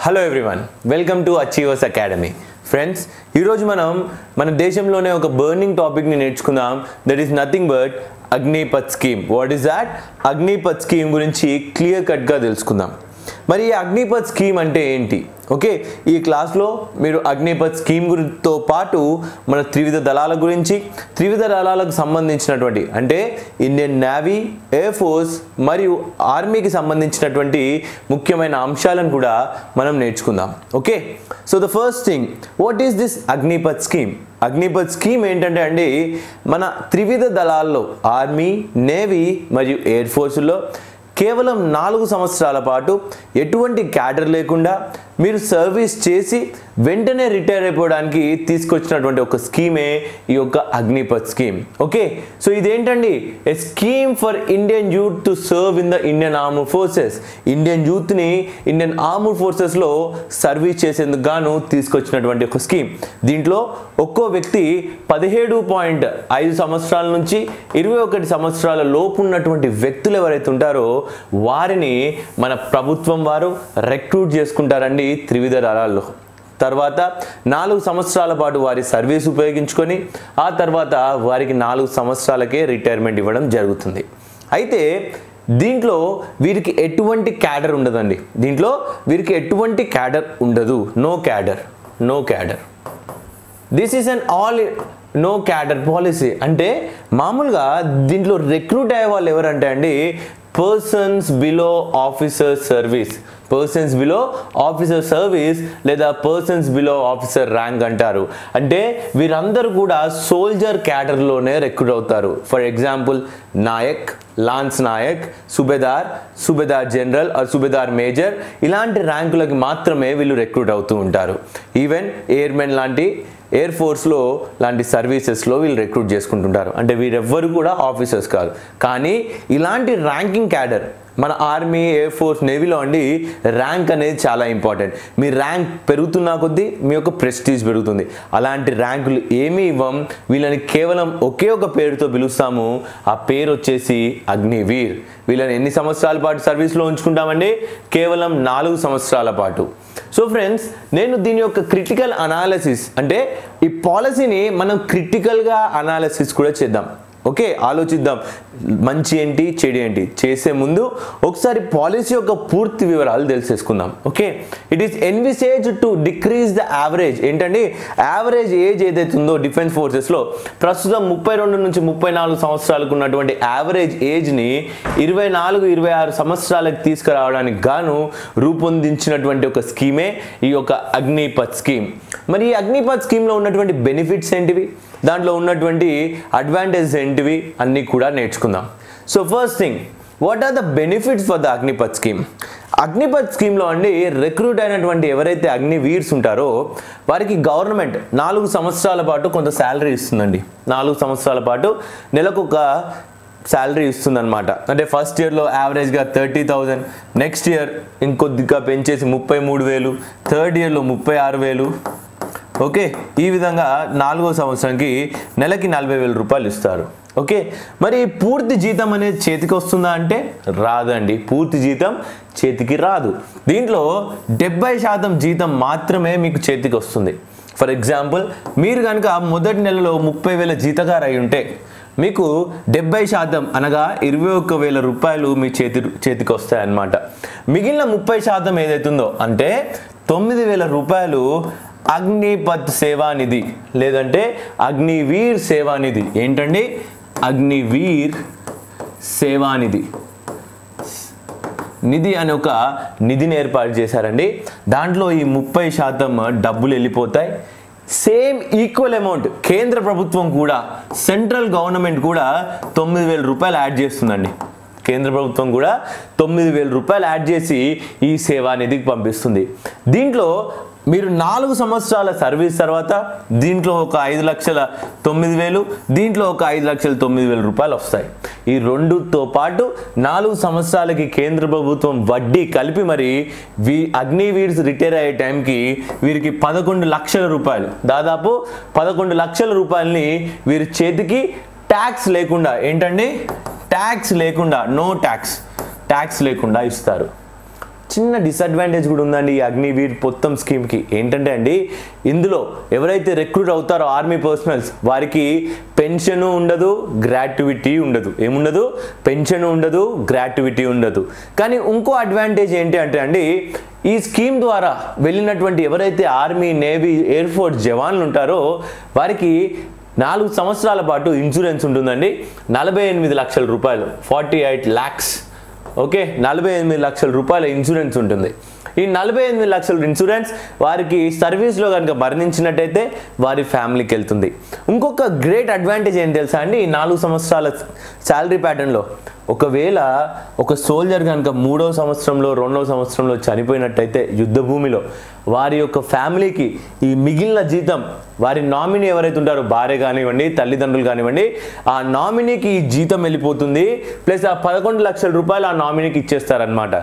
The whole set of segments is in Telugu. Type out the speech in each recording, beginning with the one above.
Hello everyone welcome to achievers academy friends ఈరోజు మనం మన దేశంలోనే ఒక బర్నింగ్ టాపిక్ని నేర్చుకుందాం that is nothing but Agnipath scheme what is that Agnipath scheme గురించి క్లియర్ కట్గా తెలుసుకుందాం మరి ఈ అగ్నిపత్ స్కీమ్ అంటే ఏంటి ఓకే ఈ క్లాస్లో మీరు అగ్నిపత్ స్కీమ్ గురితో పాటు మన త్రివిధ దళాల గురించి త్రివిధ దళాలకు సంబంధించినటువంటి అంటే ఇండియన్ నేవీ ఎయిర్ ఫోర్స్ మరియు ఆర్మీకి సంబంధించినటువంటి ముఖ్యమైన అంశాలను కూడా మనం నేర్చుకుందాం okay so the first thing what is this Agnipath scheme Agnipath scheme ఏంటంటే అండి మన త్రివిధ దళాల్లో ఆర్మీ నేవీ మరియు ఎయిర్ ఫోర్సుల్లో కేవలం నాలుగు సంవత్సరాల పాటు ఎటువంటి క్యాడర్ లేకుండా మీరు సర్వీస్ చేసి వెంటనే రిటైర్ అయిపోవడానికి తీసుకొచ్చినటువంటి ఒక స్కీమే ఈ యొక్క అగ్నిపత్ స్కీమ్ ఓకే సో ఇదేంటండి a scheme for Indian youth to serve in the Indian armed forces Indian యూత్ని ఇండియన్ ఆర్మ్డ్ ఫోర్సెస్లో సర్వీస్ చేసేందుకు గాను తీసుకొచ్చినటువంటి ఒక స్కీమ్ దీంట్లో ఒక్కో వ్యక్తి పదిహేడు పాయింట్ ఐదు సంవత్సరాల నుంచి ఇరవై ఒకటి సంవత్సరాల లోపు ఉన్నటువంటి వ్యక్తులు ఎవరైతే ఉంటారో వారిని మన ప్రభుత్వం వారు రిక్రూట్ చేసుకుంటారండి త్రివిధ దళాల్లో తర్వాత నాలుగు సంవత్సరాల పాటు వారి సర్వీస్ ఉపయోగించుకొని ఆ తర్వాత వారికి నాలుగు సంవత్సరాలకే రిటైర్మెంట్ ఇవ్వడం జరుగుతుంది అయితే దీంట్లో వీరికి ఎటువంటి క్యాడర్ ఉండదండి దీంట్లో వీరికి ఎటువంటి క్యాడర్ ఉండదు no cadre no cadre this is an all no cadre policy అంటే మామూలుగా దీంట్లో రిక్రూట్ అయ్యే వాళ్ళు ఎవరంటే అండి persons below officer service persons below officer service లేదా పర్సన్స్ బిలో ఆఫీసర్ ర్యాంక్ అంటారు అంటే వీరందరూ కూడా సోల్జర్ క్యాడర్లోనే రిక్రూట్ అవుతారు for example Naik lance Naik subedar subedar general or subedar major ఇలాంటి ర్యాంకులకి మాత్రమే వీళ్ళు రిక్రూట్ అవుతూ ఉంటారు ఈవెన్ ఎయిర్మెన్ లాంటి ఎయిర్ ఫోర్స్లో లాంటి సర్వీసెస్లో వీళ్ళు రిక్రూట్ చేసుకుంటుంటారు అంటే వీరెవ్వరు కూడా ఆఫీసర్స్ కాదు కానీ ఇలాంటి ర్యాంకింగ్ క్యాడర్ మన ఆర్మీ ఎయిర్ ఫోర్స్ నేవీలో అండి ర్యాంక్ అనేది చాలా ఇంపార్టెంట్ మీ ర్యాంక్ పెరుగుతున్న కొద్దీ మీ యొక్క ప్రెస్టీజ్ పెరుగుతుంది అలాంటి ర్యాంకులు ఏమీ ఇవ్వం వీళ్ళని కేవలం ఒకే ఒక పేరుతో పిలుస్తాము ఆ పేరు వచ్చేసి అగ్నివీర్ వీళ్ళని ఎన్ని సంవత్సరాల పాటు సర్వీస్లో ఉంచుకుంటామండి కేవలం నాలుగు సంవత్సరాల పాటు సో ఫ్రెండ్స్ నేను దీని యొక్క క్రిటికల్ అనాలిసిస్ అంటే ఈ పాలసీని మనం క్రిటికల్గా అనాలిసిస్ కూడా చేద్దాం ఓకే ఆలోచిద్దాం మంచి ఏంటి చెడు ఏంటి చేసే ముందు ఒకసారి పాలసీ యొక్క పూర్తి వివరాలు తెలిసేసుకుందాం okay it is envisage to decrease the average ఏంటండి యావరేజ్ ఏజ్ ఏదైతే ఉందో డిఫెన్స్ ఫోర్సెస్లో ప్రస్తుతం ముప్పై రెండు నుంచి ముప్పై నాలుగు సంవత్సరాలకు ఉన్నటువంటి యావరేజ్ ఏజ్ని ఇరవై నాలుగు ఇరవై ఆరు సంవత్సరాలకు తీసుకురావడానికి గాను రూపొందించినటువంటి ఒక స్కీమే ఈ యొక్క అగ్నిపత్ స్కీమ్ మరి ఈ అగ్నిపత్ స్కీమ్లో ఉన్నటువంటి బెనిఫిట్స్ ఏంటివి దాంట్లో ఉన్నటువంటి అడ్వాంటేజెస్ ఏంటివి అన్నీ కూడా నేర్చుకుందాం so first thing what are the benefits for the Agnipath scheme అగ్నిపత్ స్కీమ్లో అండి రిక్రూట్ అయినటువంటి ఎవరైతే అగ్ని వీర్స్ ఉంటారో వారికి గవర్నమెంట్ నాలుగు సంవత్సరాల పాటు కొంత శాలరీ ఇస్తుందండి నాలుగు సంవత్సరాల పాటు నెలకు ఒక శాలరీ ఇస్తుందన్నమాట అంటే ఫస్ట్ ఇయర్లో యావరేజ్గా థర్టీ థౌజండ్ నెక్స్ట్ ఇయర్ ఇంకొద్దిగా పెంచేసి ముప్పై మూడు వేలు థర్డ్ ఇయర్లో ముప్పై ఆరు వేలు ఓకే ఈ విధంగా నాలుగో సంవత్సరానికి నెలకి నలభై వేల రూపాయలు ఇస్తారు ఓకే మరి పూర్తి జీతం అనేది చేతికి వస్తుందా అంటే రాదండి పూర్తి జీతం చేతికి రాదు దీంట్లో డెబ్బై శాతం జీతం మాత్రమే మీకు చేతికి వస్తుంది ఫర్ ఎగ్జాంపుల్ మీరు కనుక మొదటి నెలలో ముప్పై వేల జీతగారు అయి ఉంటే మీకు డెబ్బై శాతం అనగా ఇరవై ఒక్క వేల రూపాయలు మీ చేతి చేతికి వస్తాయన్నమాట మిగిలిన ముప్పై శాతం ఏదైతుందో అంటే తొమ్మిది వేల రూపాయలు అగ్నిపత్ సేవానిధి లేదంటే అగ్నివీర్ సేవానిధి ఏంటండి అగ్నివీర్ సేవానిధి నిధి అనే ఒక నిధిని ఏర్పాటు చేశారండి దాంట్లో ఈ ముప్పై శాతం డబ్బులు వెళ్ళిపోతాయి సేమ్ ఈక్వల్ అమౌంట్ కేంద్ర ప్రభుత్వం కూడా సెంట్రల్ గవర్నమెంట్ కూడా తొమ్మిది వేల రూపాయలు యాడ్ చేస్తుందండి కేంద్ర ప్రభుత్వం కూడా తొమ్మిది వేల రూపాయలు యాడ్ చేసి ఈ సేవా నిధికి పంపిస్తుంది దీంట్లో మీరు నాలుగు సంవత్సరాల సర్వీస్ తర్వాత దీంట్లో ఒక ఐదు లక్షల తొమ్మిది వేలు దీంట్లో ఒక ఐదు లక్షల తొమ్మిది వేల రూపాయలు వస్తాయి ఈ రెండుతో పాటు నాలుగు సంవత్సరాలకి కేంద్ర ప్రభుత్వం వడ్డీ కలిపి మరి వీ అగ్నివీర్స్ రిటైర్ అయ్యే టైంకి వీరికి పదకొండు లక్షల రూపాయలు దాదాపు పదకొండు లక్షల రూపాయలని వీరి చేతికి ట్యాక్స్ లేకుండా ఏంటండి ట్యాక్స్ లేకుండా నో ట్యాక్స్ ట్యాక్స్ లేకుండా ఇస్తారు చిన్న డిసడ్వాంటేజ్ కూడా ఉందండి ఈ అగ్నివీర్ మొత్తం స్కీమ్కి ఏంటంటే అండి ఇందులో ఎవరైతే రిక్రూట్ అవుతారో ఆర్మీ పర్సనల్స్ వారికి పెన్షన్ ఉండదు గ్రాట్యుటీ ఉండదు ఏముండదు పెన్షన్ ఉండదు గ్రాట్యుటీ ఉండదు కానీ ఇంకో అడ్వాంటేజ్ ఏంటి అంటే అండి ఈ స్కీమ్ ద్వారా వెళ్ళినటువంటి ఎవరైతే ఆర్మీ నేవీ ఎయిర్ ఫోర్స్ జవాన్లు ఉంటారో వారికి నాలుగు సంవత్సరాల పాటు ఇన్సూరెన్స్ ఉంటుందండి నలభై ఎనిమిది లక్షల రూపాయలు ఫార్టీ ఎయిట్ ల్యాక్స్ ఓకే నలభై ఎనిమిది లక్షల రూపాయల ఇన్సూరెన్స్ ఉంటుంది ఈ నలభై ఎనిమిది లక్షల ఇన్సూరెన్స్ వారికి సర్వీస్లో కనుక మరణించినట్టయితే వారి ఫ్యామిలీకి వెళ్తుంది ఇంకొక గ్రేట్ అడ్వాంటేజ్ ఏం తెలుసా అండి ఈ నాలుగు సంవత్సరాల శాలరీ ప్యాటర్న్లో ఒకవేళ ఒక సోల్జర్ కనుక మూడవ సంవత్సరంలో రెండవ సంవత్సరంలో చనిపోయినట్టయితే యుద్ధ భూమిలో వారి యొక్క ఫ్యామిలీకి ఈ మిగిలిన జీతం వారి నామినీ ఎవరైతే ఉంటారో భార్య కానివ్వండి తల్లిదండ్రులు కానివ్వండి ఆ నామినీకి ఈ జీతం వెళ్ళిపోతుంది ప్లస్ ఆ పదకొండు లక్షల రూపాయలు ఆ నామినీకి ఇచ్చేస్తారనమాట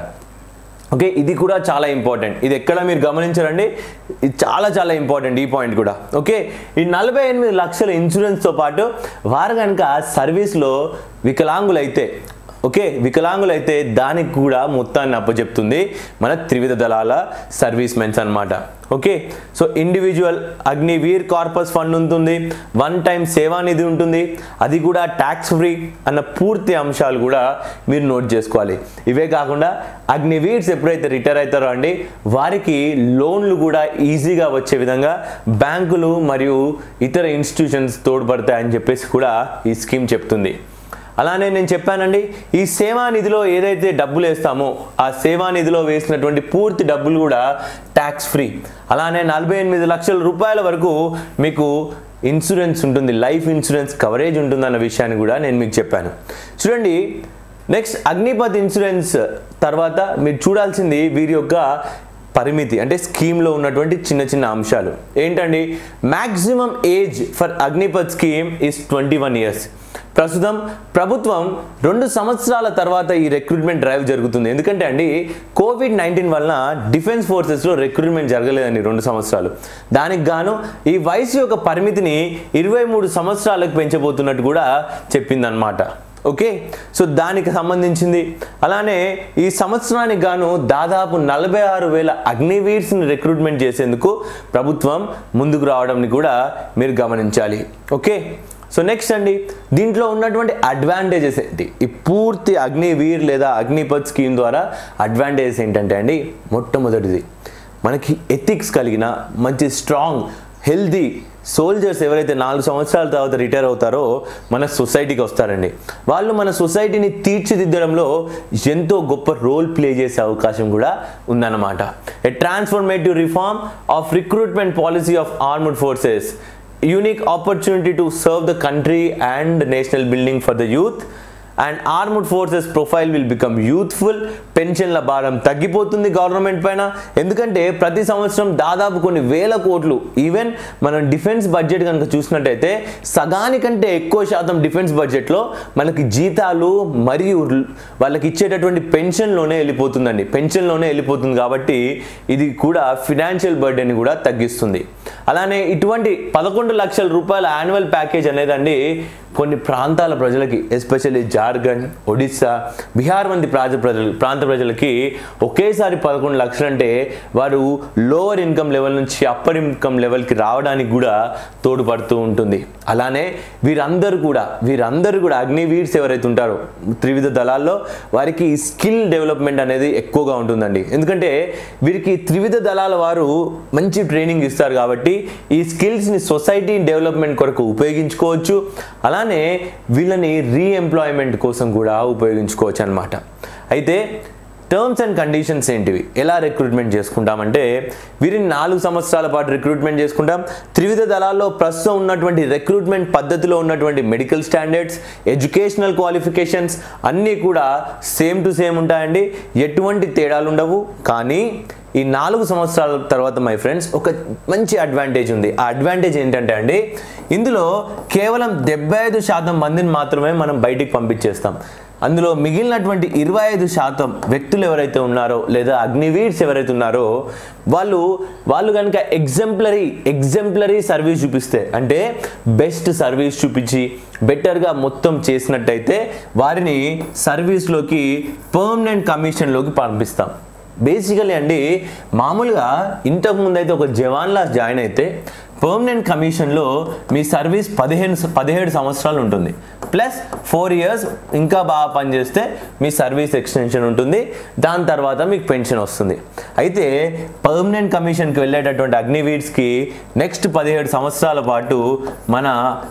ఓకే ఇది కూడా చాలా ఇంపార్టెంట్ ఇది ఎక్కడ మీరు గమనించారండి ఇది చాలా చాలా ఇంపార్టెంట్ ఈ పాయింట్ కూడా ఓకే ఈ నలభై ఎనిమిది లక్షల ఇన్సూరెన్స్తో పాటు వారు కనుక సర్వీస్లో వికలాంగులైతే ఓకే వికలాంగులైతే దానికి కూడా మొత్తాన్ని అప్పచెప్తుంది మన త్రివిధ దళాల సర్వీస్ మెన్స్ అనమాట okay so individual Agniveer corpus fund ఉంటుంది వన్ టైం సేవానిధి ఉంటుంది అది కూడా ట్యాక్స్ ఫ్రీ అన్న పూర్తి అంశాలు కూడా మీరు నోట్ చేసుకోవాలి ఇవే కాకుండా అగ్నివీర్స్ ఎప్పుడైతే రిటైర్ అవుతారో అండి వారికి లోన్లు కూడా ఈజీగా వచ్చే విధంగా బ్యాంకులు మరియు ఇతర ఇన్స్టిట్యూషన్స్ తోడ్పడతాయని చెప్పేసి కూడా ఈ స్కీమ్ చెప్తుంది అలానే నేను చెప్పానండి ఈ సేవా నిధిలో ఏదైతే డబ్బులు వేస్తామో ఆ సేవా నిధిలో వేసినటువంటి పూర్తి డబ్బులు కూడా ట్యాక్స్ ఫ్రీ అలానే నలభై ఎనిమిది లక్షల రూపాయల వరకు మీకు ఇన్సూరెన్స్ ఉంటుంది లైఫ్ ఇన్సూరెన్స్ కవరేజ్ ఉంటుందన్న విషయాన్ని కూడా నేను మీకు చెప్పాను చూడండి నెక్స్ట్ అగ్నిపత్ ఇన్సూరెన్స్ తర్వాత మీరు చూడాల్సింది వీరి యొక్క పరిమితి అంటే స్కీమ్లో ఉన్నటువంటి చిన్న చిన్న అంశాలు ఏంటండి maximum age for Agnipath scheme is twenty one years ప్రస్తుతం ప్రభుత్వం రెండు సంవత్సరాల తర్వాత ఈ రిక్రూట్మెంట్ డ్రైవ్ జరుగుతుంది ఎందుకంటే అండి కోవిడ్ నైన్టీన్ వలన డిఫెన్స్ ఫోర్సెస్లో రిక్రూట్మెంట్ జరగలేదండి రెండు సంవత్సరాలు దానికి గాను ఈ వయసు యొక్క పరిమితిని ఇరవై మూడు సంవత్సరాలకు పెంచబోతున్నట్టు కూడా చెప్పిందనమాట ఓకే సో దానికి సంబంధించింది అలానే ఈ సంవత్సరానికి గాను దాదాపు నలభై ఆరు వేల అగ్నివీర్స్ని రిక్రూట్మెంట్ చేసేందుకు ప్రభుత్వం ముందుకు రావడంని కూడా మీరు గమనించాలి ఓకే సో నెక్స్ట్ అండి దీంట్లో ఉన్నటువంటి అడ్వాంటేజెస్ ఏంటి ఈ పూర్తి అగ్నివీర్ లేదా అగ్నిపత్ స్కీమ్ ద్వారా అడ్వాంటేజెస్ ఏంటంటే అండి మొట్టమొదటిది మనకి ఎథిక్స్ కలిగిన మంచి స్ట్రాంగ్ హెల్దీ సోల్జర్స్ ఎవరైతే నాలుగు సంవత్సరాల తర్వాత రిటైర్ అవుతారో మన సొసైటీకి వస్తారండి వాళ్ళు మన సొసైటీని తీర్చిదిద్దడంలో ఎంతో గొప్ప రోల్ ప్లే చేసే అవకాశం కూడా ఉందన్నమాట a transformative reform of recruitment policy of armed forces unique opportunity to serve the country and national building for the youth and armed forces profile will become youthful పెన్షన్ల భారం తగ్గిపోతుంది గవర్నమెంట్ పైన ఎందుకంటే ప్రతి సంవత్సరం దాదాపు కొన్ని వేల కోట్లు ఈవెన్ మనం డిఫెన్స్ బడ్జెట్ కనుక చూసినట్టయితే సగానికంటే ఎక్కువ శాతం డిఫెన్స్ బడ్జెట్లో మనకి జీతాలు మరియు వాళ్ళకి ఇచ్చేటటువంటి పెన్షన్లోనే వెళ్ళిపోతుందండి పెన్షన్లోనే వెళ్ళిపోతుంది కాబట్టి ఇది కూడా ఫినాన్షియల్ బర్డెన్ కూడా తగ్గిస్తుంది అలానే ఇటువంటి పదకొండు లక్షల రూపాయల యాన్యువల్ ప్యాకేజ్ అనేదండి కొన్ని ప్రాంతాల ప్రజలకి ఎస్పెషల్లీ జార్ఖండ్ ఒడిస్సా బీహార్ వంటి ప్రాంత ప్రజలు ప్రాంత ప్రజలకి ఒకేసారి పదకొండు లక్షలు అంటే వారు లోవర్ ఇన్కమ్ లెవెల్ నుంచి అప్పర్ ఇన్కమ్ లెవెల్కి రావడానికి కూడా తోడ్పడుతూ ఉంటుంది అలానే వీరందరూ కూడా వీరందరూ కూడా అగ్నివీర్స్ ఎవరైతే ఉంటారో త్రివిధ దళాల్లో వారికి స్కిల్ డెవలప్మెంట్ అనేది ఎక్కువగా ఉంటుందండి ఎందుకంటే వీరికి త్రివిధ దళాల వారు మంచి ట్రైనింగ్ ఇస్తారు కాబట్టి ఈ స్కిల్స్ని సొసైటీ డెవలప్మెంట్ కొరకు ఉపయోగించుకోవచ్చు అలానే వీళ్ళని రీఎంప్లాయ్మెంట్ కోసం కూడా ఉపయోగించుకోవచ్చు అనమాట అయితే టర్మ్స్ అండ్ కండిషన్స్ ఏంటివి ఎలా రిక్రూట్మెంట్ చేసుకుంటామంటే వీరిని నాలుగు సంవత్సరాల పాటు రిక్రూట్మెంట్ చేసుకుంటాం త్రివిధ దళాల్లో ప్రస్తుతం ఉన్నటువంటి రిక్రూట్మెంట్ పద్ధతిలో ఉన్నటువంటి మెడికల్ స్టాండర్డ్స్ ఎడ్యుకేషనల్ క్వాలిఫికేషన్స్ అన్నీ కూడా సేమ్ టు సేమ్ ఉంటాయండి ఎటువంటి తేడాలు ఉండవు కానీ ఈ నాలుగు సంవత్సరాల తర్వాత మై ఫ్రెండ్స్ ఒక మంచి అడ్వాంటేజ్ ఉంది ఆ అడ్వాంటేజ్ ఏంటంటే అండి ఇందులో కేవలం డెబ్బై ఐదు శాతం మందిని మాత్రమే మనం బయటికి పంపించేస్తాం అందులో మిగిలినటువంటి ఇరవై ఐదు శాతం వ్యక్తులు ఎవరైతే ఉన్నారో లేదా అగ్నివీర్స్ ఎవరైతే ఉన్నారో వాళ్ళు వాళ్ళు కనుక ఎగ్జంప్లరీ ఎగ్జంప్లరీ సర్వీస్ చూపిస్తే అంటే బెస్ట్ సర్వీస్ చూపించి బెటర్గా మొత్తం చేసినట్టయితే వారిని సర్వీస్లోకి పర్మనెంట్ కమిషన్లోకి పంపిస్తాం బేసికలీ అండి మామూలుగా ఇంతకు ముందు అయితే ఒక జవాన్లా జాయిన్ అయితే పర్మనెంట్ కమిషన్లో మీ సర్వీస్ పదిహేను పదిహేడు సంవత్సరాలు ఉంటుంది ప్లస్ ఫోర్ ఇయర్స్ ఇంకా బాగా పనిచేస్తే మీ సర్వీస్ ఎక్స్టెన్షన్ ఉంటుంది దాని తర్వాత మీకు పెన్షన్ వస్తుంది అయితే పర్మనెంట్ కమిషన్కి వెళ్ళేటటువంటి అగ్నివీడ్స్కి నెక్స్ట్ పదిహేడు సంవత్సరాల పాటు మన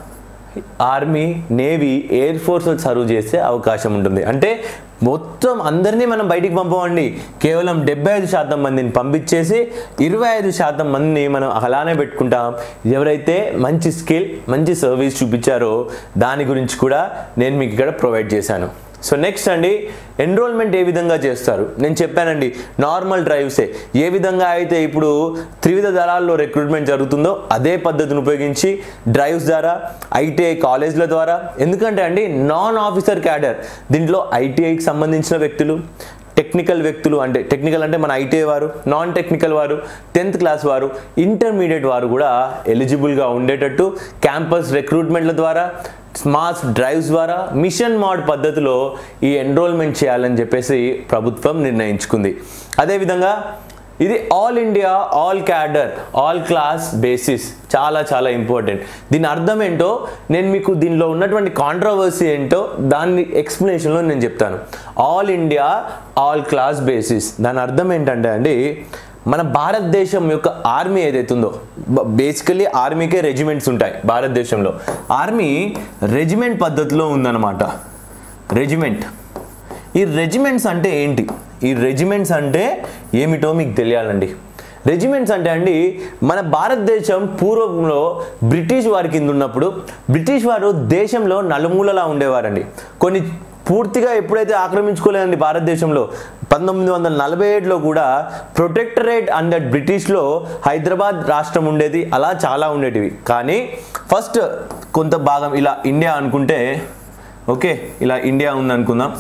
army navy air force serve చేసే అవకాశం ఉంటుంది అంటే మొత్తం అందరినీ మనం బయటికి పంపమండి కేవలం డెబ్బై ఐదు శాతం మందిని పంపించేసి ఇరవై ఐదు శాతం మందిని మనం అలానే పెట్టుకుంటాం ఎవరైతే మంచి స్కిల్ మంచి సర్వీస్ చూపించారో దాని గురించి కూడా నేను మీకు ఇక్కడ ప్రొవైడ్ చేశాను సో నెక్స్ట్ అండి ఎన్రోల్మెంట్ ఏ విధంగా చేస్తారు నేను చెప్పానండి నార్మల్ డ్రైవ్సే ఏ విధంగా అయితే ఇప్పుడు త్రివిధ దళాల్లో రిక్రూట్మెంట్ జరుగుతుందో అదే పద్ధతిని ఉపయోగించి డ్రైవ్స్ ద్వారా ఐటీఐ కాలేజ్ల ద్వారా ఎందుకంటే అండి నాన్ ఆఫీసర్ క్యాడర్ దీంట్లో ఐటీఐకి సంబంధించిన వ్యక్తులు టెక్నికల్ వ్యక్తులు అంటే టెక్నికల్ అంటే మన ఐటీఐ వారు నాన్ టెక్నికల్ వారు టెన్త్ క్లాస్ వారు ఇంటర్మీడియట్ వారు కూడా ఎలిజిబుల్గా ఉండేటట్టు క్యాంపస్ రిక్రూట్మెంట్ల ద్వారా స్మార్ట్ డ్రైవ్స్ ద్వారా మిషన్ మాడ్ పద్ధతిలో ఈ ఎన్రోల్మెంట్ చేయాలని చెప్పేసి ప్రభుత్వం నిర్ణయించుకుంది అదేవిధంగా ఇది all India all cadre all class basis చాలా చాలా ఇంపార్టెంట్ దీని అర్థం ఏంటో నేను మీకు దీనిలో ఉన్నటువంటి కాంట్రవర్సీ ఏంటో దాన్ని ఎక్స్ప్లెనేషన్లో నేను చెప్తాను all India all class basis దాని అర్థం ఏంటంటే అండి మన భారతదేశం యొక్క ఆర్మీ ఏదైతే ఉందో బేసికలీ ఆర్మీకే రెజిమెంట్స్ ఉంటాయి భారతదేశంలో ఆర్మీ రెజిమెంట్ పద్ధతిలో ఉందన్నమాట రెజిమెంట్ ఈ రెజిమెంట్స్ అంటే ఏంటి ఈ రెజిమెంట్స్ అంటే ఏమిటో మీకు తెలియాలండి రెజిమెంట్స్ అంటే అండి మన భారతదేశం పూర్వంలో బ్రిటిష్ వారి కింద ఉన్నప్పుడు బ్రిటిష్ వారు దేశంలో నలుమూలలా ఉండేవారండి కొన్ని పూర్తిగా ఎప్పుడైతే ఆక్రమించుకోలేదండి భారతదేశంలో పంతొమ్మిది వందల నలభై ఏడులో కూడా ప్రొటెక్టరేట్ అండర్ బ్రిటిష్లో హైదరాబాద్ రాష్ట్రం ఉండేది అలా చాలా ఉండేటివి కానీ ఫస్ట్ కొంత భాగం ఇలా ఇండియా అనుకుంటే ఓకే ఇలా ఇండియా ఉంది అనుకుందాం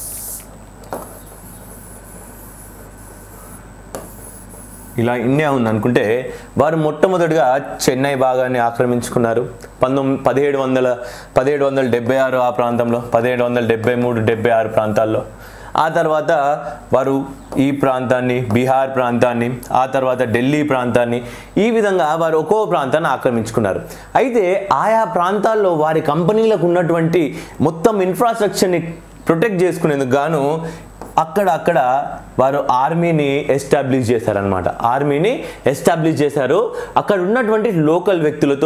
ఇలా ఇండియా ఉంది అనుకుంటే వారు మొట్టమొదటిగా చెన్నై భాగాన్ని ఆక్రమించుకున్నారు పంతొమ్మిది పదిహేడు వందల పదిహేడు వందల డెబ్బై ఆరు ఆ ప్రాంతంలో పదిహేడు వందల డెబ్బై మూడు డెబ్బై ఆరు ప్రాంతాల్లో ఆ తర్వాత వారు ఈ ప్రాంతాన్ని బీహార్ ప్రాంతాన్ని ఆ తర్వాత ఢిల్లీ ప్రాంతాన్ని ఈ విధంగా వారు ఒక్కో ప్రాంతాన్ని ఆక్రమించుకున్నారు అయితే ఆయా ప్రాంతాల్లో వారి కంపెనీలకు ఉన్నటువంటి మొత్తం ఇన్ఫ్రాస్ట్రక్చర్ని ప్రొటెక్ట్ చేసుకునేందుకు గాను అక్కడ అక్కడ వారు ఆర్మీని ఎస్టాబ్లిష్ చేశారనమాట ఆర్మీని ఎస్టాబ్లిష్ చేశారు అక్కడ ఉన్నటువంటి లోకల్ వ్యక్తులతో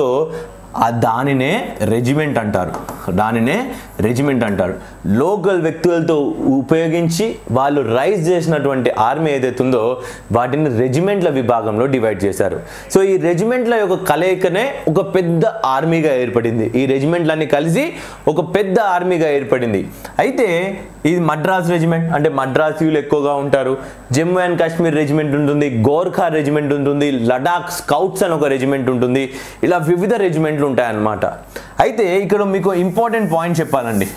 ఆ దానినే రెజిమెంట్ అంటారు దానినే రెజిమెంట్ అంటారు లోకల్ వ్యక్తులతో ఉపయోగించి వాళ్ళు రైజ్ చేసినటువంటి ఆర్మీ ఏదైతే ఉందో వాటిని రెజిమెంట్ల విభాగంలో డివైడ్ చేశారు సో ఈ రెజిమెంట్ల యొక్క కలయికనే ఒక పెద్ద ఆర్మీగా ఏర్పడింది ఈ రెజిమెంట్లన్నీ కలిసి ఒక పెద్ద ఆర్మీగా ఏర్పడింది అయితే ఇది మద్రాస్ రెజిమెంట్ అంటే మద్రాసీయులు ఎక్కువగా ఉంటారు జమ్మూ అండ్ కాశ్మీర్ రెజిమెంట్ ఉంటుంది గోర్ఖా రెజిమెంట్ ఉంటుంది లడాక్ స్కౌట్స్ అని ఒక రెజిమెంట్ ఉంటుంది ఇలా వివిధ రెజిమెంట్లు ఉంటాయన్నమాట అయితే ఇక్కడ మీకు ఇంపార్టెంట్ పాయింట్ చెప్పాలండి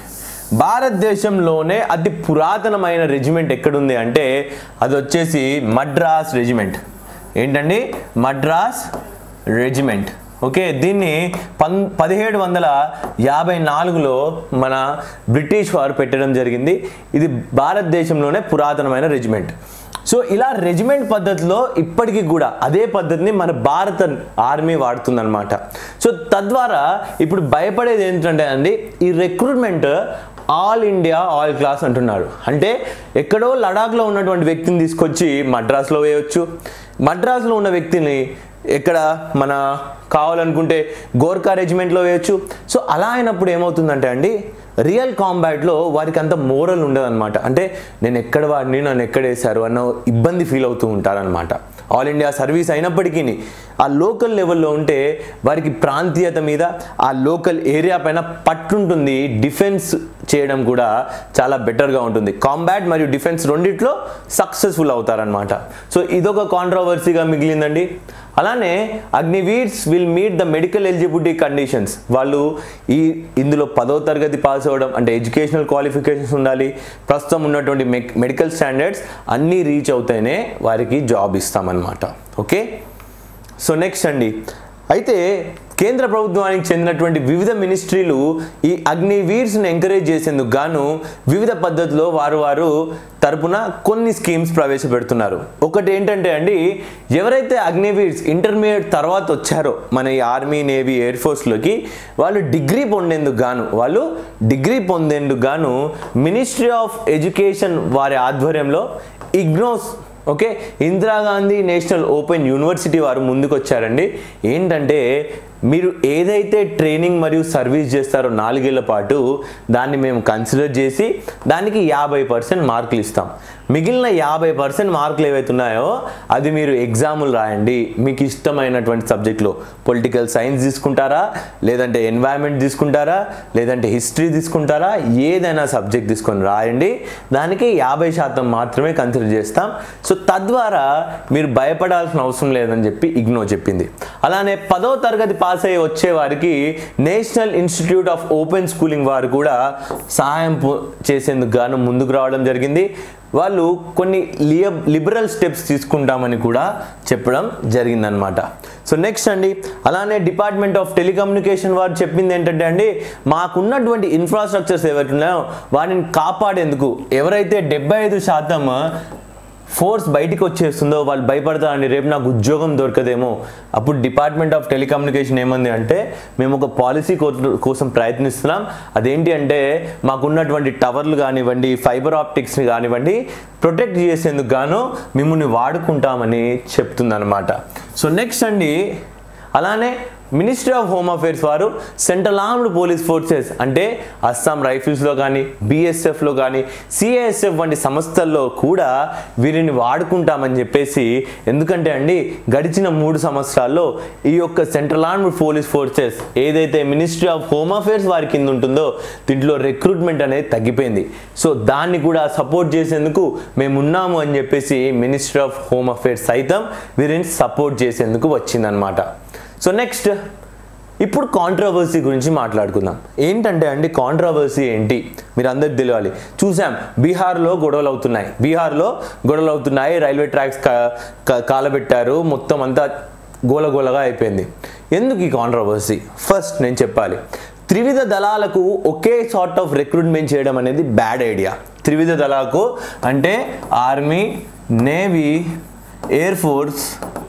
భారతదేశంలోనే అతి పురాతనమైన రెజిమెంట్ ఎక్కడుంది అంటే అది వచ్చేసి మద్రాస్ రెజిమెంట్ ఏంటండి మద్రాస్ రెజిమెంట్ ఓకే దీన్ని పన్ పదిహేడు వందల యాభై నాలుగులో మన బ్రిటిష్ వారు పెట్టడం జరిగింది ఇది భారతదేశంలోనే పురాతనమైన రెజిమెంట్ సో ఇలా రెజిమెంట్ పద్ధతిలో ఇప్పటికీ కూడా అదే పద్ధతిని మన భారత ఆర్మీ వాడుతుందన్నమాట సో తద్వారా ఇప్పుడు భయపడేది ఏంటంటే అండి ఈ recruitment all India all class అంటున్నాడు అంటే ఎక్కడో లడాఖ్లో ఉన్నటువంటి వ్యక్తిని తీసుకొచ్చి మద్రాసులో వేయొచ్చు మద్రాసులో ఉన్న వ్యక్తిని ఎక్కడ మన కావాలనుకుంటే గోర్ఖా రెజిమెంట్లో వేయొచ్చు సో అలా అయినప్పుడు ఏమవుతుందంటే అండి రియల్ కాంబాట్లో వారికి అంత మోరల్ ఉండదన్నమాట అంటే నేను ఎక్కడ వాడిని నన్ను ఎక్కడ వేశారు అన్న ఇబ్బంది ఫీల్ అవుతూ ఉంటారనమాట ఆల్ ఇండియా సర్వీస్ అయినప్పటికీ ఆ లోకల్ లెవెల్లో ఉంటే వారికి ప్రాంతీయత మీద ఆ లోకల్ ఏరియా పైన పట్టుంటుంది డిఫెన్స్ చేయడం కూడా చాలా బెటర్గా ఉంటుంది కాంబాట్ మరియు డిఫెన్స్ రెండిట్లో సక్సెస్ఫుల్ అవుతారనమాట సో ఇదొక కాంట్రవర్సీగా మిగిలిందండి అలానే Agniveers will meet the medical eligibility conditions వాళ్ళు ఈ ఇందులో పదో తరగతి పాస్ అవ్వడం అంటే ఎడ్యుకేషనల్ క్వాలిఫికేషన్స్ ఉండాలి ప్రస్తుతం ఉన్నటువంటి మెడికల్ స్టాండర్డ్స్ అన్నీ రీచ్ అవుతేనే వారికి జాబ్ ఇస్తామన్నమాట ఓకే సో నెక్స్ట్ అండి అయితే కేంద్ర ప్రభుత్వానికి చెందినటువంటి వివిధ మినిస్ట్రీలు ఈ అగ్నివీర్స్ని ఎంకరేజ్ చేసేందుకు గాను వివిధ పద్ధతిలో వారు వారు తరపున కొన్ని స్కీమ్స్ ప్రవేశపెడుతున్నారు ఒకటి ఏంటంటే అండి ఎవరైతే అగ్నివీర్స్ ఇంటర్మీడియట్ తర్వాత వచ్చారో మన ఈ ఆర్మీ నేవీ ఎయిర్ ఫోర్స్లోకి వాళ్ళు డిగ్రీ పొందేందుకు గాను వాళ్ళు డిగ్రీ పొందేందుకు గాను మినిస్ట్రీ ఆఫ్ ఎడ్యుకేషన్ వారి ఆధ్వర్యంలో ignores okay Indira Gandhi national open university వారు ముందుకు వచ్చారండి ఏంటంటే మీరు ఏదైతే ట్రైనింగ్ మరియు సర్వీస్ చేస్తారో నాలుగేళ్ల పాటు దాన్ని మేము కన్సిడర్ చేసి దానికి యాభై పర్సెంట్ మార్కులు ఇస్తాం మిగిలిన యాభై పర్సెంట్ మార్కులు ఏవైతే ఉన్నాయో అది మీరు ఎగ్జాములు రాయండి మీకు ఇష్టమైనటువంటి సబ్జెక్ట్లో పొలిటికల్ సైన్స్ తీసుకుంటారా లేదంటే ఎన్వైరన్మెంట్ తీసుకుంటారా లేదంటే హిస్టరీ తీసుకుంటారా ఏదైనా సబ్జెక్ట్ తీసుకొని రాయండి దానికి యాభై శాతం మాత్రమే కన్సిడర్ చేస్తాం సో తద్వారా మీరు భయపడాల్సిన అవసరం లేదని చెప్పి ఇగ్నో చెప్పింది అలానే పదో తరగతి పాస్ అయ్యి వచ్చే వారికి national institute of open schooling వారు కూడా సహాయం పు- చేసేందుకు గాను ముందుకు రావడం జరిగింది వాళ్ళు కొన్ని లియ లిబరల్ స్టెప్స్ తీసుకుంటామని కూడా చెప్పడం జరిగిందనమాట సో నెక్స్ట్ అండి అలానే డిపార్ట్మెంట్ ఆఫ్ టెలికమ్యూనికేషన్ వారు చెప్పింది ఏంటంటే అండి మాకున్నటువంటి ఇన్ఫ్రాస్ట్రక్చర్స్ ఎవరికి ఉన్నాయో వాటిని కాపాడేందుకు ఎవరైతే డెబ్బై ఐదు శాతం ఫోర్స్ బయటికి వచ్చేస్తుందో వాళ్ళు భయపడతారండి రేపు నాకు ఉద్యోగం దొరకదేమో అప్పుడు డిపార్ట్మెంట్ ఆఫ్ టెలికమ్యూనికేషన్ ఏమంది అంటే మేము ఒక పాలసీ కోసం ప్రయత్నిస్తున్నాం అదేంటి అంటే మాకున్నటువంటి టవర్లు కానివ్వండి ఫైబర్ ఆప్టిక్స్ని కానివ్వండి ప్రొటెక్ట్ చేసేందుకు గాను మిమ్మల్ని వాడుకుంటామని చెప్తుందన్నమాట సో నెక్స్ట్ అండి అలానే మినిస్ట్రీ ఆఫ్ హోమ్ అఫేర్స్ వారు సెంట్రల్ ఆర్మ్డ్ పోలీస్ ఫోర్సెస్ అంటే అస్సాం రైఫిల్స్లో కానీ బీఎస్ఎఫ్లో కానీ సిఐఎస్ఎఫ్ వంటి సంస్థల్లో కూడా వీరిని వాడుకుంటామని చెప్పేసి ఎందుకంటే అండి గడిచిన మూడు సంవత్సరాల్లో ఈ యొక్క సెంట్రల్ ఆర్మ్డ్ పోలీస్ ఫోర్సెస్ ఏదైతే మినిస్ట్రీ ఆఫ్ హోమ్ అఫేర్స్ వారి కింద ఉంటుందో దీంట్లో రిక్రూట్మెంట్ అనేది తగ్గిపోయింది సో దాన్ని కూడా సపోర్ట్ చేసేందుకు మేము ఉన్నాము అని చెప్పేసి మినిస్ట్రీ ఆఫ్ హోమ్ అఫేర్స్ సైతం వీరిని సపోర్ట్ చేసేందుకు వచ్చిందనమాట సో నెక్స్ట్ ఇప్పుడు కాంట్రవర్సీ గురించి మాట్లాడుకుందాం ఏంటంటే అండి కాంట్రవర్సీ ఏంటి మీరు అందరికి తెలియాలి చూసాం బీహార్లో గొడవలు అవుతున్నాయి బీహార్లో గొడవలు అవుతున్నాయి రైల్వే ట్రాక్స్ కా- కా- కాలబెట్టారు మొత్తం అంతా గోలగోలగా అయిపోయింది ఎందుకు ఈ కాంట్రవర్సీ ఫస్ట్ నేను చెప్పాలి త్రివిధ దళాలకు ఒకే సార్ట్ ఆఫ్ రిక్రూట్మెంట్ చేయడం అనేది బ్యాడ్ ఐడియా త్రివిధ దళాలకు అంటే ఆర్మీ నేవీ ఎయిర్ ఫోర్స్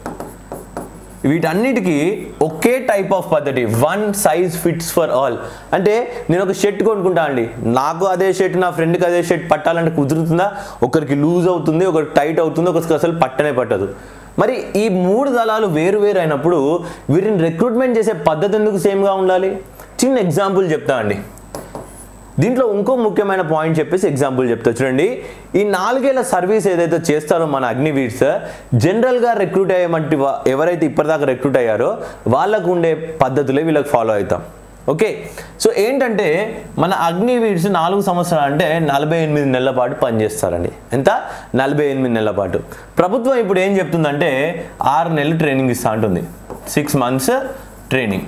వీటన్నిటికీ ఒకే టైప్ ఆఫ్ పద్ధతి one size fits for all అంటే నేను ఒక షర్ట్ కొనుక్కుంటా అండి నాకు అదే షర్ట్ నా ఫ్రెండ్కి అదే షర్ట్ పట్టాలంటే కుదురుతుందా ఒకరికి లూజ్ అవుతుంది ఒకరికి టైట్ అవుతుంది ఒకరికి అసలు పట్టనే పట్టదు మరి ఈ మూడు దళాలు వేరు వేరు అయినప్పుడు వీరిని రిక్రూట్మెంట్ చేసే పద్ధతి ఎందుకు సేమ్గా ఉండాలి చిన్న ఎగ్జాంపుల్ చెప్తా అండి దీంట్లో ఇంకో ముఖ్యమైన పాయింట్ చెప్పేసి ఎగ్జాంపుల్ చెప్తా చూడండి ఈ నాలుగేళ్ల సర్వీస్ ఏదైతే చేస్తారో మన అగ్నివీర్స్ జనరల్గా రిక్రూట్ అయ్యేమంటి వా- ఎవరైతే ఇప్పటిదాకా రిక్రూట్ అయ్యారో వాళ్ళకు ఉండే పద్ధతులే వీళ్ళకి ఫాలో అవుతాం ఓకే సో ఏంటంటే మన అగ్నివీర్స్ నాలుగు సంవత్సరాలు అంటే నలభై ఎనిమిది నెలల పాటు పనిచేస్తారండి ఎంత నలభై ఎనిమిది నెలల పాటు ప్రభుత్వం ఇప్పుడు ఏం చెప్తుందంటే ఆరు నెలలు ట్రైనింగ్ ఇస్తా ఉంటుంది six months training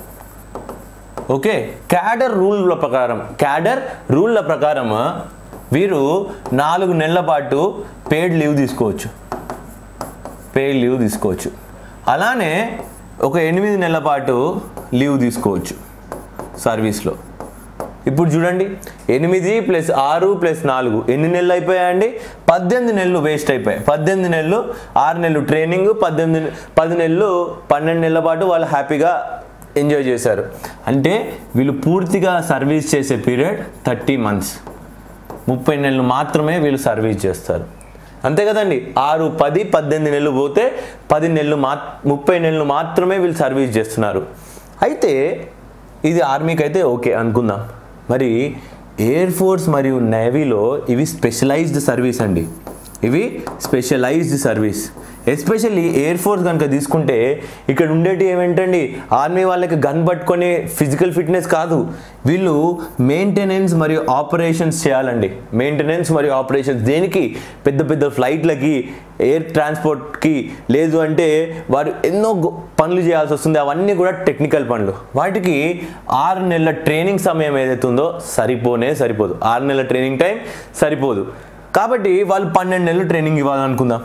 okay cadre రూల్ల ప్రకారం క్యాడర్ రూల్ల ప్రకారం వీరు నాలుగు నెలల పాటు పెయిడ్ లీవ్ తీసుకోవచ్చు పెయిడ్ లీవ్ తీసుకోవచ్చు అలానే ఒక ఎనిమిది నెలల పాటు లీవ్ తీసుకోవచ్చు సర్వీస్లో ఇప్పుడు చూడండి ఎనిమిది ప్లస్ ఆరు ప్లస్ నాలుగు ఎన్ని నెలలు అయిపోయాయండి పద్దెనిమిది నెలలు వేస్ట్ అయిపోయాయి పద్దెనిమిది నెలలు ఆరు నెలలు ట్రైనింగ్ పద్దెనిమిది పది నెలలు పన్నెండు నెలల పాటు వాళ్ళు హ్యాపీగా ఎంజాయ్ చేశారు అంటే వీళ్ళు పూర్తిగా సర్వీస్ చేసే పీరియడ్ థర్టీ మంత్స్ ముప్పై నెలలు మాత్రమే వీళ్ళు సర్వీస్ చేస్తారు అంతే కదండి ఆరు పది పద్దెనిమిది నెలలు పోతే పది నెలలు మా ముప్పై నెలలు మాత్రమే వీళ్ళు సర్వీస్ చేస్తున్నారు అయితే ఇది ఆర్మీకి అయితే ఓకే అనుకుందాం మరి ఎయిర్ ఫోర్స్ మరియు నేవీలో ఇవి స్పెషలైజ్డ్ సర్వీస్ అండి ఇవి specialised service especially air force కనుక తీసుకుంటే ఇక్కడ ఉండేటి ఏమేంటండి ఆర్మీ వాళ్ళకి గన్ పట్టుకొని ఫిజికల్ ఫిట్నెస్ కాదు వీళ్ళు మెయింటెనెన్స్ మరియు ఆపరేషన్స్ చేయాలండి మెయింటెనెన్స్ మరియు ఆపరేషన్స్ దేనికి పెద్ద పెద్ద ఫ్లైట్లకి ఎయిర్ ట్రాన్స్పోర్ట్కి లేదు అంటే వారు ఎన్నో గొ- పనులు చేయాల్సి వస్తుంది అవన్నీ కూడా టెక్నికల్ పనులు వాటికి ఆరు నెలల ట్రైనింగ్ సమయం ఏదైతే ఉందో సరిపోనే సరిపోదు ఆరు నెలల ట్రైనింగ్ టైం సరిపోదు కాబట్టి వాళ్ళు పన్నెండు నెలలు ట్రైనింగ్ ఇవ్వాలనుకుందాం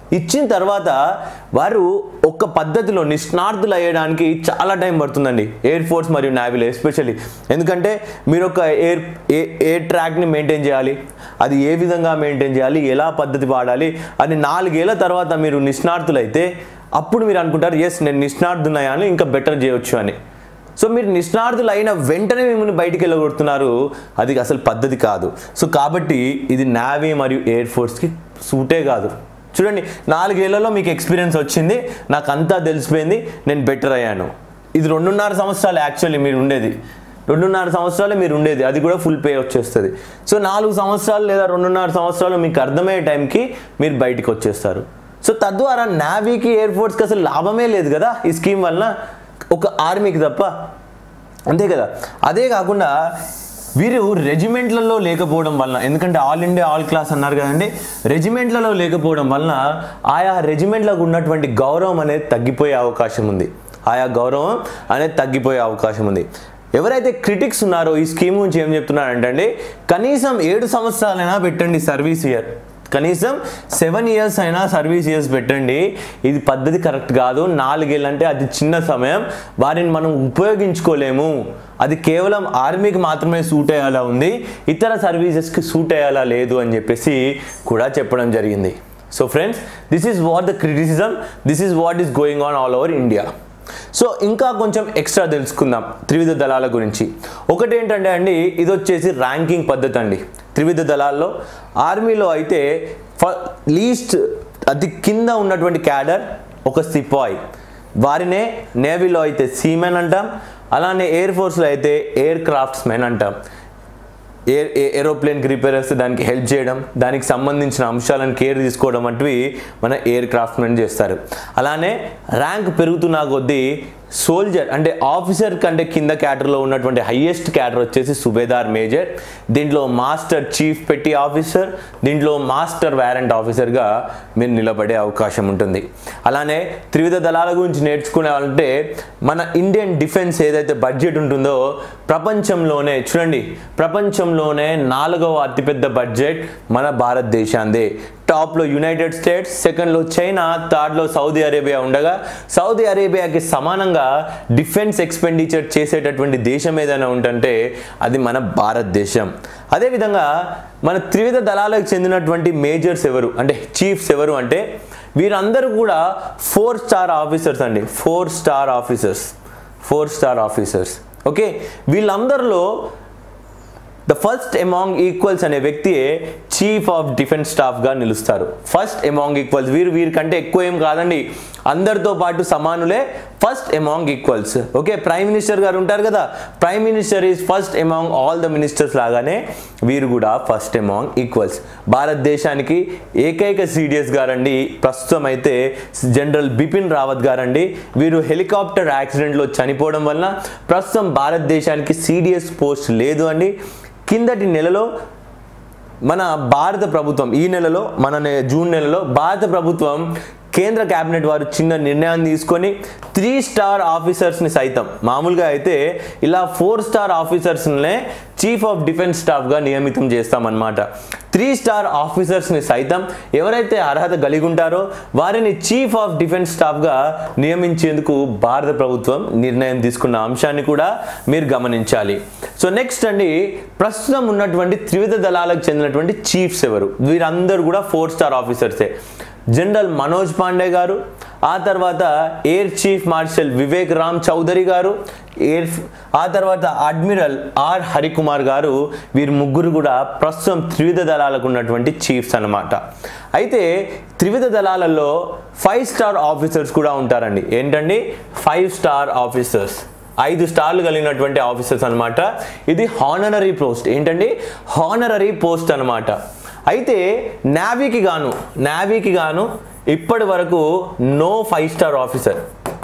ఇచ్చిన తర్వాత వారు ఒక పద్ధతిలో నిష్ణార్థులు అయ్యడానికి చాలా టైం పడుతుందండి ఎయిర్ ఫోర్స్ మరియు నావీలో ఎస్పెషల్లీ ఎందుకంటే మీరు ఒక ఎయిర్ ఎయిర్ ట్రాక్ని మెయింటైన్ చేయాలి అది ఏ విధంగా మెయింటైన్ చేయాలి ఎలా పద్ధతి వాడాలి అని నాలుగేళ్ల తర్వాత మీరు నిష్ణార్థులైతే అప్పుడు మీరు అనుకుంటారు ఎస్ నేను నిష్ణార్థున్నాయని ఇంకా బెటర్ చేయొచ్చు అని సో మీరు నిష్ణార్థులు అయిన వెంటనే మిమ్మల్ని బయటికి వెళ్ళగొడుతున్నారు అది అసలు పద్ధతి కాదు సో కాబట్టి ఇది నావీ మరియు ఎయిర్ ఫోర్స్కి సూటే కాదు చూడండి నాలుగేళ్లలో మీకు ఎక్స్పీరియన్స్ వచ్చింది నాకు అంతా తెలిసిపోయింది నేను బెటర్ అయ్యాను ఇది రెండున్నర సంవత్సరాలు యాక్చువల్లీ మీరు ఉండేది రెండున్నర సంవత్సరాలు మీరు ఉండేది అది కూడా ఫుల్ పే వచ్చేస్తుంది సో నాలుగు సంవత్సరాలు లేదా రెండున్నర సంవత్సరాలు మీకు అర్థమయ్యే టైంకి మీరు బయటికి వచ్చేస్తారు సో తద్వారా నావీకి ఎయిర్ ఫోర్స్కి అసలు లాభమే లేదు కదా ఈ స్కీమ్ వలన ఒక ఆర్మీకి తప్ప అంతే కదా అదే కాకుండా వీరు రెజిమెంట్లలో లేకపోవడం వలన ఎందుకంటే ఆల్ ఇండియా ఆల్ క్లాస్ అన్నారు కదండి రెజిమెంట్లలో లేకపోవడం వలన ఆయా రెజిమెంట్లకు ఉన్నటువంటి గౌరవం అనేది తగ్గిపోయే అవకాశం ఉంది ఆయా గౌరవం అనేది తగ్గిపోయే అవకాశం ఉంది ఎవరైతే క్రిటిక్స్ ఉన్నారో ఈ స్కీమ్ గురించి ఏం చెప్తున్నారంటే అండి కనీసం ఏడు సంవత్సరాలైనా పెట్టండి సర్వీస్ ఇయర్ కనీసం సెవెన్ ఇయర్స్ అయినా సర్వీస్ ఇయర్స్ పెట్టండి ఇది పద్ధతి కరెక్ట్ కాదు నాలుగేళ్ళు అంటే అది చిన్న సమయం వారిని మనం ఉపయోగించుకోలేము అది కేవలం ఆర్మీకి మాత్రమే సూట్ అయ్యేలా ఉంది ఇతర సర్వీసెస్కి సూట్ అయ్యేలా లేదు అని చెప్పేసి కూడా చెప్పడం జరిగింది so friends this is what the criticism this is what is going on all over India so ఇంకా కొంచెం ఎక్స్ట్రా తెలుసుకుందాం త్రివిధ దళాల గురించి ఒకటి ఏంటంటే అండి ఇది వచ్చేసి ర్యాంకింగ్ పద్ధతి అండి త్రివిధ దళాల్లో ఆర్మీలో అయితే లీస్ట్ అతి కింద ఉన్నటువంటి క్యాడర్ ఒక సిపాయి వారినే నేవీలో అయితే సీమెన్ అంటాం అలానే ఎయిర్ ఫోర్స్లో అయితే ఎయిర్ క్రాఫ్ట్స్ మెన్ అంటాం ఎయిర్ ఏరోప్లేన్కి రిపేర్ వస్తే దానికి హెల్ప్ చేయడం దానికి సంబంధించిన అంశాలను కేర్ తీసుకోవడం వంటివి మన ఎయిర్ క్రాఫ్ట్మెన్ చేస్తారు అలానే ర్యాంక్ పెరుగుతున్న కొద్దీ సోల్జర్ అంటే ఆఫీసర్ కంటే కింద క్యాటర్లో ఉన్నటువంటి హయ్యెస్ట్ క్యాటర్ వచ్చేసి సుబేదార్ మేజర్ దీంట్లో మాస్టర్ చీఫ్ పెట్టి ఆఫీసర్ దీంట్లో మాస్టర్ వారెంట్ ఆఫీసర్గా మీరు నిలబడే అవకాశం ఉంటుంది అలానే త్రివిధ దళాల గురించి నేర్చుకునేవాలంటే మన ఇండియన్ డిఫెన్స్ ఏదైతే బడ్జెట్ ఉంటుందో ప్రపంచంలోనే చూడండి ప్రపంచంలోనే నాలుగవ అతిపెద్ద బడ్జెట్ మన భారతదేశాందే టాప్లో యునైటెడ్ స్టేట్స్ సెకండ్లో చైనా థర్డ్లో సౌదీ అరేబియా ఉండగా సౌదీ అరేబియాకి సమానంగా డిఫెన్స్ ఎక్స్పెండిచర్ చేసేటటువంటి దేశం ఏదైనా ఉంటుంటే అది మన భారతదేశం అదేవిధంగా మన త్రివిధ దళాలకు చెందినటువంటి మేజర్స్ ఎవరు అంటే చీఫ్స్ ఎవరు అంటే వీరందరూ కూడా ఫోర్ స్టార్ ఆఫీసర్స్ అండి four star officers four star officers okay వీళ్ళందరిలో ద ఫస్ట్ ఎమాంగ్ ఈక్వల్స్ అనే వ్యక్తియే చీఫ్ ఆఫ్ డిఫెన్స్ స్టాఫ్గా నిలుస్తారు ఫస్ట్ ఎమాంగ్ ఈక్వల్స్ వీరు వీరికంటే ఎక్కువ ఏం కాదండి అందరితో పాటు సమానులే first among equals okay prime minister గారు ఉంటారు కదా prime minister is first among all the ministers లాగానే వీరు కూడా ఫస్ట్ ఎమాంగ్ ఈక్వల్స్ భారతదేశానికి ఏకైక సీడియస్ గారండి ప్రస్తుతం అయితే జనరల్ బిపిన్ రావత్ గారండి వీరు హెలికాప్టర్ యాక్సిడెంట్లో చనిపోవడం వలన ప్రస్తుతం భారతదేశానికి సీడియస్ పోస్ట్ లేదు అండి కిందటి నెలలో మన భారత ప్రభుత్వం ఈ నెలలో మన నె- జూన్ నెలలో భారత ప్రభుత్వం కేంద్ర కేబినెట్ వారు చిన్న నిర్ణయాన్ని తీసుకొని త్రీ స్టార్ ఆఫీసర్స్ని సైతం మామూలుగా అయితే ఇలా ఫోర్ స్టార్ ఆఫీసర్స్నే చీఫ్ ఆఫ్ డిఫెన్స్ స్టాఫ్గా నియమితం చేస్తామన్నమాట త్రీ స్టార్ ఆఫీసర్స్ని సైతం ఎవరైతే అర్హత కలిగి ఉంటారో వారిని చీఫ్ ఆఫ్ డిఫెన్స్ స్టాఫ్గా నియమించేందుకు భారత ప్రభుత్వం నిర్ణయం తీసుకున్న అంశాన్ని కూడా మీరు గమనించాలి సో నెక్స్ట్ అండి ప్రస్తుతం ఉన్నటువంటి త్రివిధ దళాలకు చెందినటువంటి చీఫ్స్ ఎవరు వీరందరూ కూడా ఫోర్ స్టార్ ఆఫీసర్సే జనరల్ మనోజ్ పాండే గారు ఆ తర్వాత air chief marshal Vivek Ram Chaudhari గారు ఎయిర్ ఆ తర్వాత అడ్మిరల్ ఆర్ హరికుమార్ గారు వీరు ముగ్గురు కూడా ప్రస్తుతం త్రివిధ దళాలకు ఉన్నటువంటి చీఫ్స్ అన్నమాట అయితే త్రివిధ దళాలలో ఫైవ్ స్టార్ ఆఫీసర్స్ కూడా ఉంటారండి ఏంటండి ఫైవ్ స్టార్ ఆఫీసర్స్ ఐదు స్టార్లు కలిగినటువంటి ఆఫీసర్స్ అన్నమాట ఇది హానరరీ పోస్ట్ ఏంటండి హానరరీ పోస్ట్ అన్నమాట అయితే నావీకి గాను నావీకి గాను ఇప్పటి వరకు no five star officer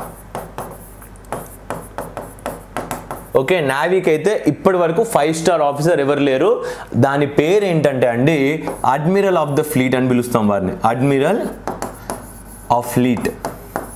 okay నావీకి అయితే ఇప్పటి వరకు ఫైవ్ స్టార్ ఆఫీసర్ ఎవరు లేరు దాని పేరు ఏంటంటే అండి అడ్మిరల్ ఆఫ్ ద ఫ్లీట్ అని పిలుస్తాం వారిని admiral of fleet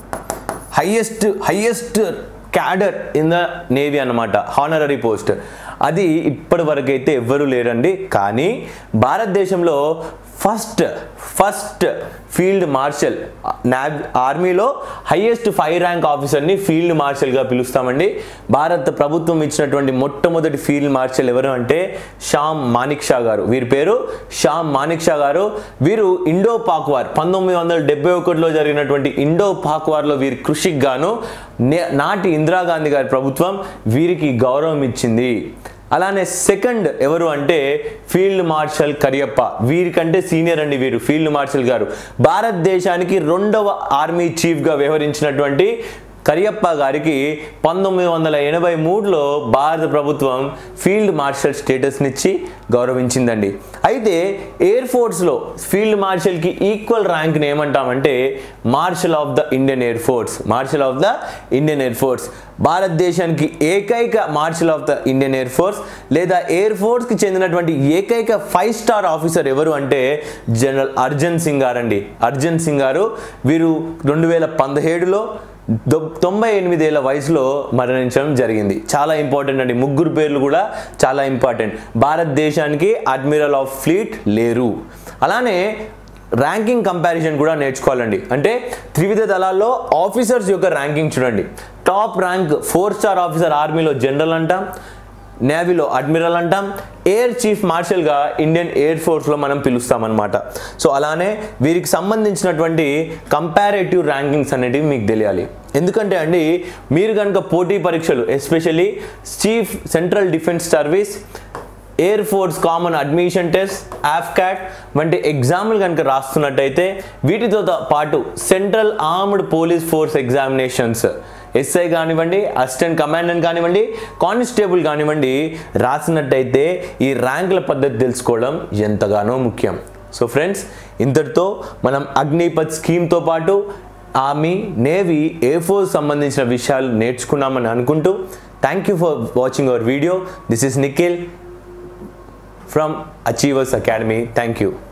highest highest cadre in the navy అన్నమాట హానరరీ పోస్ట్ అది ఇప్పటి వరకు అయితే ఎవ్వరూ లేరండి కానీ భారతదేశంలో ఫస్ట్ ఫస్ట్ ఫీల్డ్ మార్షల్ నావ్ ఆర్మీలో హైయెస్ట్ ఫైవ్ ర్యాంక్ ఆఫీసర్ని ఫీల్డ్ మార్షల్గా పిలుస్తామండి భారత ప్రభుత్వం ఇచ్చినటువంటి మొట్టమొదటి ఫీల్డ్ మార్షల్ ఎవరు అంటే షామ్ మానిక్ షా గారు వీరి పేరు షామ్ మానిక్ షా గారు వీరు ఇండో పాక్ వార్ పంతొమ్మిది వందల డెబ్బై ఒకటిలో జరిగినటువంటి ఇండో పాక్ వార్లో వీరి కృషికి గాను నే- నాటి ఇందిరాగాంధీ గారి ప్రభుత్వం వీరికి గౌరవం ఇచ్చింది అలానే సెకండ్ ఎవరు అంటే ఫీల్డ్ మార్షల్ కరియప్ప వీరికంటే సీనియర్ అండి వీరు ఫీల్డ్ మార్షల్ గారు భారతదేశానికి రెండవ ఆర్మీ చీఫ్గా వ్యవహరించినటువంటి కరియప్ప గారికి పంతొమ్మిది వందల ఎనభై మూడులో భారత ప్రభుత్వం ఫీల్డ్ మార్షల్ స్టేటస్నిచ్చి గౌరవించిందండి అయితే ఎయిర్ ఫోర్స్లో ఫీల్డ్ మార్షల్కి ఈక్వల్ ర్యాంక్ని ఏమంటామంటే marshal of the Indian air force marshal of the Indian air force భారతదేశానికి ఏకైక marshal of the Indian air force లేదా ఎయిర్ ఫోర్స్కి చెందినటువంటి ఏకైక ఫైవ్ స్టార్ ఆఫీసర్ ఎవరు అంటే జనరల్ అర్జన్ సింగ్ గారు అండి అర్జన్ సింగ్ గారు వీరు రెండు వేల పదిహేడులో దొ- తొంభై ఎనిమిదేళ్ల వయసులో మరణించడం జరిగింది చాలా ఇంపార్టెంట్ అండి ముగ్గురు పేర్లు కూడా చాలా ఇంపార్టెంట్ భారతదేశానికి అడ్మిరల్ ఆఫ్ ఫ్లీట్ లేరు అలానే ర్యాంకింగ్ కంపారిజన్ కూడా నేర్చుకోవాలండి అంటే త్రివిధ దళాల్లో ఆఫీసర్స్ యొక్క ర్యాంకింగ్ చూడండి top rank four star officer ఆర్మీలో జనరల్ అంటాం నేవీలో అడ్మిరల్ అంటాం ఎయిర్ చీఫ్ మార్షల్గా ఇండియన్ ఎయిర్ ఫోర్స్లో మనం పిలుస్తామన్నమాట సో అలానే వీరికి సంబంధించినటువంటి కంపారేటివ్ ర్యాంకింగ్స్ అనేటివి మీకు తెలియాలి ఎందుకంటే అండి మీరు కనుక పోటీ పరీక్షలు especially chief central defence service air force common admission test AFCAT వంటి ఎగ్జామ్లు కనుక రాస్తున్నట్టయితే వీటితో పాటు central armed police force examinations SI కానివ్వండి అసిస్టెంట్ కమాండెంట్ కానివ్వండి కానిస్టేబుల్ కానివ్వండి రాసినట్టయితే ఈ ర్యాంకుల పద్ధతి తెలుసుకోవడం ఎంతగానో ముఖ్యం సో ఫ్రెండ్స్ ఇంతటితో మనం అగ్నిపత్ స్కీమ్తో పాటు ఆర్మీ నేవీ ఎయిర్ ఫోర్స్ సంబంధించిన విషయాలు నేర్చుకున్నామని అనుకుంటూ thank you for watching our video this is Nikhil from Achievers Academy. Thank you.